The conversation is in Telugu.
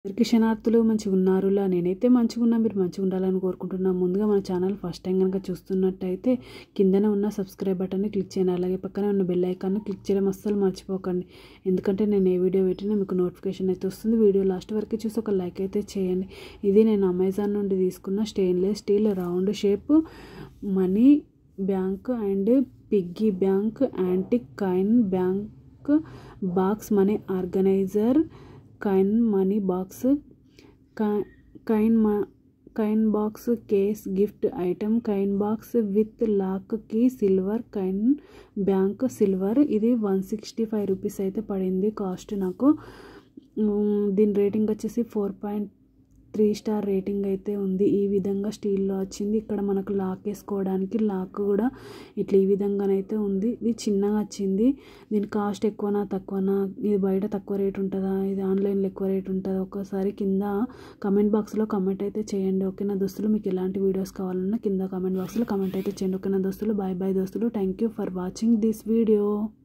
అందరికీ క్షణార్థులు మంచిగా ఉన్నారులా నేనైతే మంచిగా ఉన్నా మీరు మంచిగా ఉండాలని కోరుకుంటున్నాను ముందుగా మన ఛానల్ ఫస్ట్ టైం కనుక చూస్తున్నట్టయితే కిందనే ఉన్న సబ్స్క్రైబ్ బటన్ని క్లిక్ చేయండి అలాగే పక్కనే ఉన్న బెల్ ఐకాన్ని క్లిక్ చేయడం అస్సలు మర్చిపోకండి ఎందుకంటే నేను ఏ వీడియో పెట్టినా మీకు నోటిఫికేషన్ అయితే వస్తుంది వీడియో లాస్ట్ వరకు చూసి ఒక లైక్ అయితే చేయండి ఇది నేను అమెజాన్ నుండి తీసుకున్న stainless steel round shape money bank and piggy bank antique coin bank box money organiser coin money box coin మా coin box case gift item coin box with lock కి సిల్వర్ కైన్ బ్యాంక్ సిల్వర్ ఇది వన్ సిక్స్టీ ఫైవ్ రూపీస్ అయితే పడింది కాస్ట్ నాకు దీని రేటింగ్ వచ్చేసి four point three star rating అయితే ఉంది ఈ విధంగా స్టీల్లో వచ్చింది ఇక్కడ మనకు లాక్ వేసుకోవడానికి లాక్ కూడా ఇట్లా ఈ విధంగానైతే ఉంది ఇది చిన్నగా వచ్చింది దీని కాస్ట్ ఎక్కువనా తక్కువనా ఇది బయట తక్కువ రేట్ ఉంటుందా ఇది ఆన్లైన్లో ఎక్కువ రేట్ ఉంటుందా ఒక్కసారి కింద కమెంట్ బాక్స్లో కమెంట్ అయితే చేయండి ఓకేనా దోస్తులు మీకు ఎలాంటి వీడియోస్ కావాలన్నా కింద కమెంట్ బాక్స్లో కమెంట్ అయితే చేయండి ఓకేనా దోస్తులు బాయ్ బాయ్ దోస్తులు thank you for watching this video